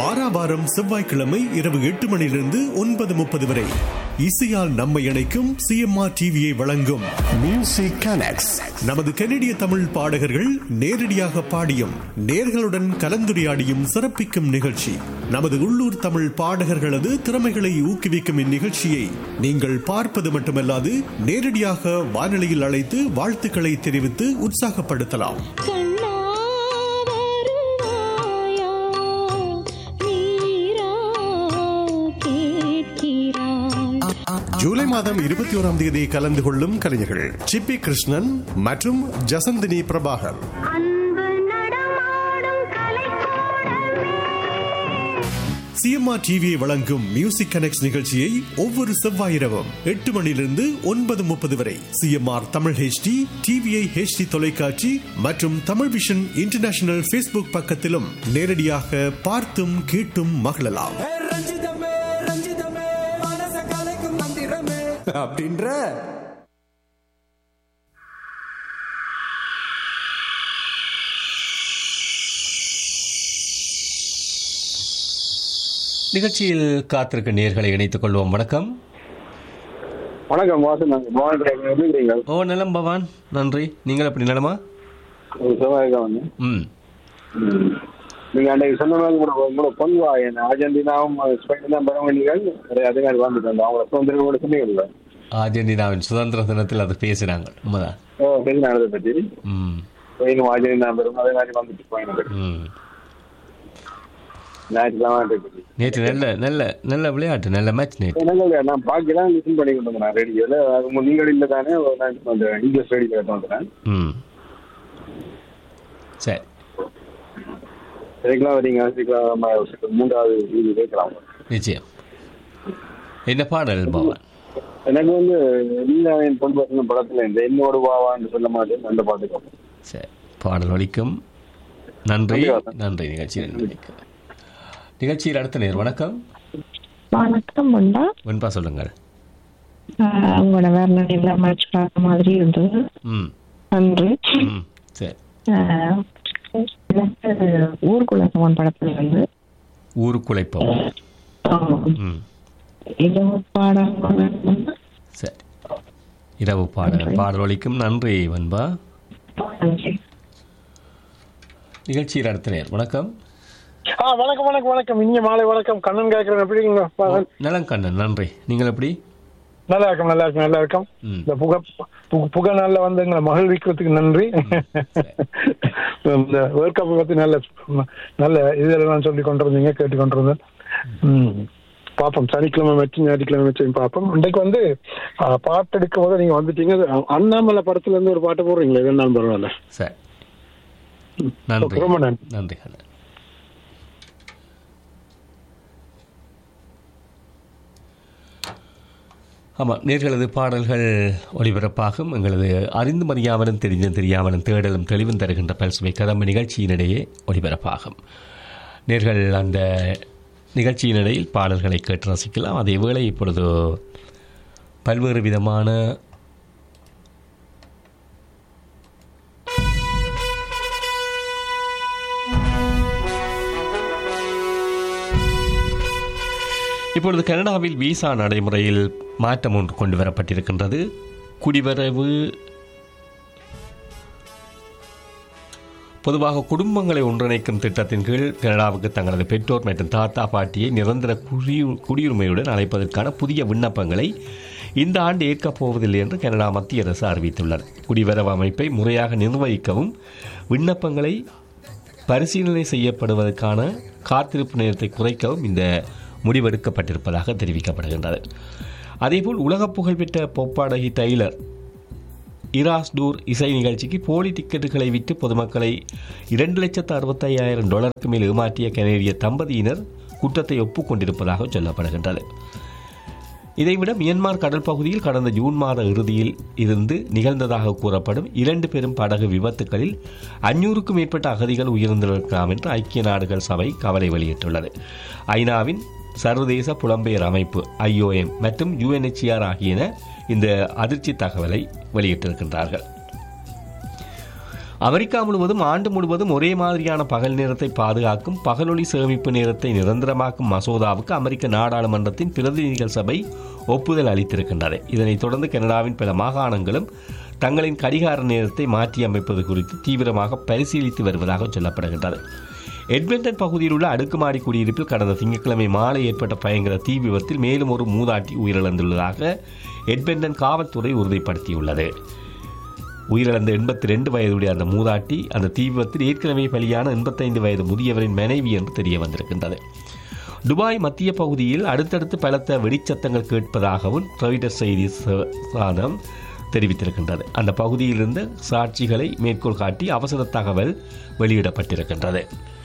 வாராவாரம் செவ்வாய்க்கிழமை இரவு எட்டு மணியிலிருந்து ஒன்பது முப்பது வரை இசையால் நம்மை இணைக்கும் சிஎம்ஆர் டிவியை வழங்கும் Music Connects. நமது கனடிய தமிழ் பாடகர்கள் நேரடியாக பாடியும் நேர்களுடன் கலந்துரையாடியும் சிறப்பிக்கும் நிகழ்ச்சி நமது உள்ளூர் தமிழ் பாடகர்களது திறமைகளை ஊக்குவிக்கும் இந்நிகழ்ச்சியை நீங்கள் பார்ப்பது மட்டுமல்லாது நேரடியாக வானொலியில் அழைத்து வாழ்த்துக்களை தெரிவித்து உற்சாகப்படுத்தலாம் கண்ணா வருவாயா நீரா கேட்கிறாய் ஜூலை மாதம் இருபத்தி ஓராம் தேதி கலந்து கொள்ளும் கலைஞர்கள் சிப்பி கிருஷ்ணன் மற்றும் ஜசந்தினி பிரபாகர் அன்பு நடமாடும் கலைக்கூடமே சிஎம்ஆர் டிவியை வழங்கும் மியூசிக் கனெக்ட் நிகழ்ச்சியை ஒவ்வொரு செவ்வாய் இரவும் எட்டு மணியிலிருந்து ஒன்பது முப்பது வரை CMR Tamil HD TVI HD தொலைக்காட்சி மற்றும் தமிழ் விஷன் இன்டர்நேஷனல் ஃபேஸ்புக் பக்கத்திலும் நேரடியாக பார்த்தும் கேட்டும் மகிழலாம் ஏ ரஞ்சிதமே ரஞ்சிதமே மனச கலைக்கும் மந்திரமே அப்படின்ற நிகழ்ச்சியில் காத்திருக்க நேர்களை இணைத்துக் கொள்வோம் வணக்கம் வணக்கம் வாசன் நாங்க பவானி கிடையாது எப்படி இருக்கிறீங்க ஓ நலம் பவான் நன்றி நீங்கள் எப்படி நலமா ஒரு செவ்வாய்க்கா வந்து ம் நீங்க அன்றைக்கு சொன்ன மாதிரி கூட உங்களோட பொன்வா என்ன அர்ஜென்டினாவும் ஸ்பெயின் தான் பெற வேண்டிய நிறைய அதிகாரி வந்துட்டாங்க அவங்கள சுதந்திரம் கூட சொன்னீங்கல்ல அர்ஜென்டினாவின் சுதந்திர தினத்தில் அது பேசினாங்க உண்மைதான் ஓ பேசினா அதை பற்றி ம் ஸ்பெயினும் அர்ஜென்டினா பெறும் அதே மாதிரி வந்துட்டு போயினது ம் ஞாயிற்றுக்கிழமை இருக்கு நேற்று நல்ல நல்ல நல்ல விளையாட்டு நல்ல மேட்ச் நேற்று எனக்கு நான் பார்க்கலாம் லிசன் பண்ணி கொண்டு வந்தேன் ரேடியோவில் அது மு- நீங்கள் இல்லை தானே நான் அந்த இங்கிலீஷ் ரேடியோ கேட்டு வந்துட்டேன் ம் சரி சரிங்களா வரீங்க சீக்கிரம் நம்ம மூன்றாவது இது கேட்கலாம் நிச்சயம் என்ன பாடல் பவான் எனக்கு வந்து நீலாவின் பொன் பசங்க படத்துல இந்த என்னோடு வாவான்னு சொல்ல மாட்டேன் அந்த பாட்டு கேட்பேன். சரி பாடல் ஒலிக்கும் நன்றி நன்றி. நன்றி நிகழ்ச்சியில் நினைக்க நிகழ்ச்சியில் அடுத்த நேர் வணக்கம் வணக்கம் அண்ணா வெண்பா சொல்லுங்கள் ஆஹ் உங்களோட வேற நிறைய மேட்ச் பார்த்த மாதிரி இருந்தது ம் நன்றி ம் சரி ஆஹ் எனக்கு ஊர்குலசவன் படத்துல வந்து ஊருக்குழைப்போம் ஆஹ் ம் இரவு பாடம் வந்து சரி இரவு பாடல் பாடல் ஒலிக்கும் நன்றி வன்பா நன்றி நிகழ்ச்சியில் அடுத்த நேர் வணக்கம் ஆ வணக்கம் வணக்கம் வணக்கம் இனிய மாலை வணக்கம் கண்ணன் கேட்கறேன் எப்படி இருக்கீங்க பகல்? நலங்கண்ணன் நன்றி நீங்கள் எப்படி நல்லா இருக்கும் நல்லா இருக்கும் நல்லா இருக்கும் ம். இந்த புகை பு- புகை நாள்ல வந்து எங்களை மகிழ்விக்கிறதுக்கு நன்றி இந்த வேர்ல்ட் கப் பத்தி நல்ல நல்ல இதெல்லாம் சொல்லி கொண்டிருந்தீங்க கேட்டு கொண்டிருந்தேன் ம். பார்ப்போம் சனிக்கிழமை வச்சு ஞாயிற்றுக்கிழமை வச்சு பார்ப்போம் இன்றைக்கு வந்து ஆ, பாட்டு எடுக்கும் போது நீங்க வந்துட்டீங்க அண்ணாமலை படத்துல இருந்து ஒரு பாட்டு போடுறீங்களா இது என்ன பரவாயில்ல சரி நன்றி ரொம்ப நன்றி. நன்றி கண்ணன் ஆமாம் நேர்களது பாடல்கள் ஒளிபரப்பாகும் எங்களது அறிந்து அறியாமலும் தெரிந்தும் தெரியாமலும் தேடலும் தெளிவும் தருகின்ற பல்சுவை கதம்பு நிகழ்ச்சியினிடையே ஒளிபரப்பாகும் நேர்கள் அந்த நிகழ்ச்சியினிடையில் பாடல்களை கேட்டு ரசிக்கலாம் அதே வேளை இப்பொழுது பல்வேறு விதமான இப்பொழுது கனடாவில் விசா நடைமுறையில் மாற்றம் ஒன்று கொண்டு வரப்பட்டிருக்கின்றது குடிவரவு பொதுவாக குடும்பங்களை ஒன்றிணைக்கும் திட்டத்தின் கீழ் கனடாவுக்கு தங்களது பெற்றோர் மற்றும் தாத்தா பாட்டியை நிரந்தர குடியு குடியுரிமையுடன் அழைப்பதற்கான புதிய விண்ணப்பங்களை இந்த ஆண்டு ஏற்கப் போவதில்லை என்று கனடா மத்திய அரசு அறிவித்துள்ளது குடிவரவு அமைப்பை முறையாக நிர்வகிக்கவும் விண்ணப்பங்களை பரிசீலனை செய்யப்படுவதற்கான காத்திருப்பு நேரத்தை குறைக்கவும் இந்த முடிவெடுக்கப்பட்டிருப்பதாக தெரிவிக்கப்படுகின்றது அதேபோல் உலக புகழ்பெற்ற பொப்பாடகி டெய்லர் இராஸ்டூர் இசை நிகழ்ச்சிக்கு போலி டிக்கெட்டுகளை விற்று பொதுமக்களை இரண்டு லட்சத்து அறுபத்தையாயிரம் டாலருக்கு மேல் ஏமாற்றிய கனேடிய தம்பதியினர் குற்றத்தை ஒப்புக்கொண்டிருப்பதாக சொல்லப்படுகின்றது இதைவிட மியன்மார் கடல் பகுதியில் கடந்த ஜூன் மாத இறுதியில் இருந்து நிகழ்ந்ததாக கூறப்படும் இரண்டு பெரும் படகு விபத்துகளில் அஞ்சூறுக்கும் மேற்பட்ட அகதிகள் உயிரிழந்திருக்கலாம் என்று ஐக்கிய நாடுகள் சபை கவலை வெளியிட்டுள்ளது ஐநாவின் சர்வதேச புலம்பெயர் அமைப்பு ஐஓஎம் மற்றும் யுஎன்ஹெச்ஆர் ஆகியன இந்த அதிர்ச்சி தகவலை வெளியிட்டிருக்கின்றார்கள் அமெரிக்கா முழுவதும் ஆண்டு முழுவதும் ஒரே மாதிரியான பகல் நேரத்தை பாதுகாக்கும் பகலொளி சேமிப்பு நேரத்தை நிரந்தரமாக்கும் மசோதாவுக்கு அமெரிக்க நாடாளுமன்றத்தின் பிரதிநிதிகள் சபை ஒப்புதல் அளித்திருக்கின்றது இதனைத் தொடர்ந்து கனடாவின் பல மாகாணங்களும் தங்களின் கடிகார நேரத்தை மாற்றி அமைப்பது குறித்து தீவிரமாக பரிசீலித்து வருவதாக சொல்லப்படுகின்றது எட்மெண்டன் பகுதியில் உள்ள அடுக்குமாடி குடியிருப்பில் கடந்த திங்கட்கிழமை மாலை ஏற்பட்ட பயங்கர தீ விபத்தில் மேலும் ஒரு மூதாட்டி உயிரிழந்துள்ளதாக எட்மெண்டன் காவல்துறை உறுதிப்படுத்தியுள்ளது உயிரிழந்த எண்பத்தி ரெண்டு வயதுடைய அந்த மூதாட்டி அந்த தீ விபத்தில் ஏற்கனவே பலியான எண்பத்தைந்து வயது முதியவரின் மனைவி என்று தெரிய வந்திருக்கின்றது துபாய் மத்திய பகுதியில் அடுத்தடுத்து பலத்த வெடிச்சத்தங்கள் கேட்பதாகவும் ட்விட்டர் செய்தி ச- சாதனம் தெரிவித்திருக்கின்றது அந்த பகுதியிலிருந்து சாட்சிகளை மேற்கோள் காட்டி அவசர தகவல் வெளியிடப்பட்டிருக்கின்றது